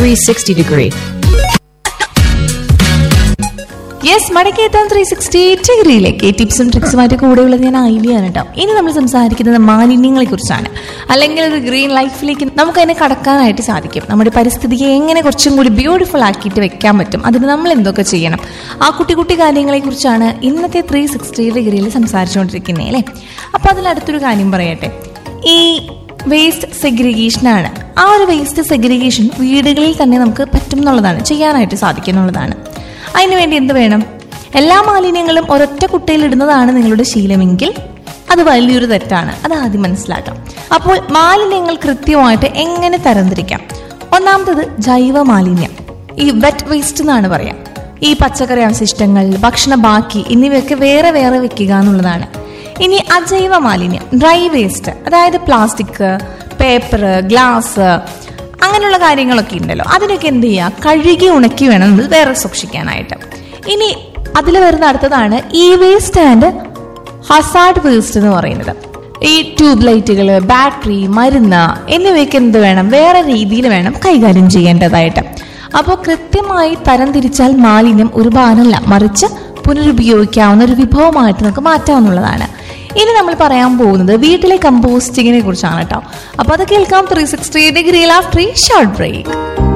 360 degree. Yes മടക്കേത്താൻ three sixty ഡിഗ്രിയിലേക്ക് ടിപ്സും ട്രിക്സുമായിട്ട് കൂടെയുള്ളത് ഞാൻ ഐഡിയാണ് കേട്ടോ ഇനി നമ്മൾ സംസാരിക്കുന്നത് മാലിന്യങ്ങളെ കുറിച്ചാണ് അല്ലെങ്കിൽ ഒരു ഗ്രീൻ ലൈഫിലേക്ക് നമുക്ക് അതിനെ കടക്കാനായിട്ട് സാധിക്കും നമ്മുടെ പരിസ്ഥിതിയെ എങ്ങനെ കുറച്ചും കൂടി ബ്യൂട്ടിഫുൾ ആക്കിയിട്ട് വെക്കാൻ പറ്റും അതിന് നമ്മൾ എന്തൊക്കെ ചെയ്യണം ആ കുട്ടി കുട്ടി കാര്യങ്ങളെ കുറിച്ചാണ് ഇന്നത്തെ ത്രീ സിക്സ്റ്റി ഡിഗ്രിയിൽ സംസാരിച്ചുകൊണ്ടിരിക്കുന്നത് അല്ലേ അപ്പോൾ അതിലടുത്തൊരു കാര്യം പറയട്ടെ ഈ വേസ്റ്റ് സെഗ്രിഗേഷനാണ് ആ ഒരു വേസ്റ്റ് സെഗ്രിഗേഷൻ വീടുകളിൽ തന്നെ നമുക്ക് പറ്റും എന്നുള്ളതാണ് ചെയ്യാനായിട്ട് സാധിക്കും എന്നുള്ളതാണ് അതിനുവേണ്ടി എന്ത് വേണം എല്ലാ മാലിന്യങ്ങളും ഒരൊറ്റ കുട്ടയിൽ ഇടുന്നതാണ് നിങ്ങളുടെ ശീലമെങ്കിൽ അത് വലിയൊരു തെറ്റാണ് അത് ആദ്യം മനസ്സിലാക്കാം അപ്പോൾ മാലിന്യങ്ങൾ കൃത്യമായിട്ട് എങ്ങനെ തരംതിരിക്കാം ഒന്നാമത്തത് ജൈവ മാലിന്യം ഈ വെറ്റ് വേസ്റ്റ് എന്നാണ് പറയാം ഈ പച്ചക്കറി അവശിഷ്ടങ്ങൾ ഭക്ഷണ ബാക്കി എന്നിവയൊക്കെ വേറെ വേറെ വെക്കുക എന്നുള്ളതാണ് ഇനി അജൈവ മാലിന്യം ഡ്രൈ വേസ്റ്റ് അതായത് പ്ലാസ്റ്റിക് പേപ്പർ ഗ്ലാസ് അങ്ങനെയുള്ള കാര്യങ്ങളൊക്കെ ഉണ്ടല്ലോ അതിനൊക്കെ എന്ത് ചെയ്യുക കഴുകി ഉണക്കി വേണം നമ്മൾ വേറെ സൂക്ഷിക്കാനായിട്ട് ഇനി അതിൽ വരുന്ന അടുത്തതാണ് E waste and hazard waste എന്ന് പറയുന്നത് ഈ ട്യൂബ് ലൈറ്റുകൾ ബാറ്ററി മരുന്ന് എന്നിവയൊക്കെ എന്ത് വേണം വേറെ രീതിയിൽ വേണം കൈകാര്യം ചെയ്യേണ്ടതായിട്ട് അപ്പോൾ കൃത്യമായി തരംതിരിച്ചാൽ മാലിന്യം ഒരു ഭാരമല്ല മറിച്ച് പുനരുപയോഗിക്കാവുന്ന ഒരു വിഭവമായിട്ട് നമുക്ക് മാറ്റാവുന്നതാണ് ഇനി നമ്മൾ പറയാൻ പോകുന്നത് വീട്ടിലെ കമ്പോസ്റ്റിങ്ങിനെ കുറിച്ചാണ് കേട്ടോ അപ്പോൾ അത് കേൾക്കാം three sixty degree after short break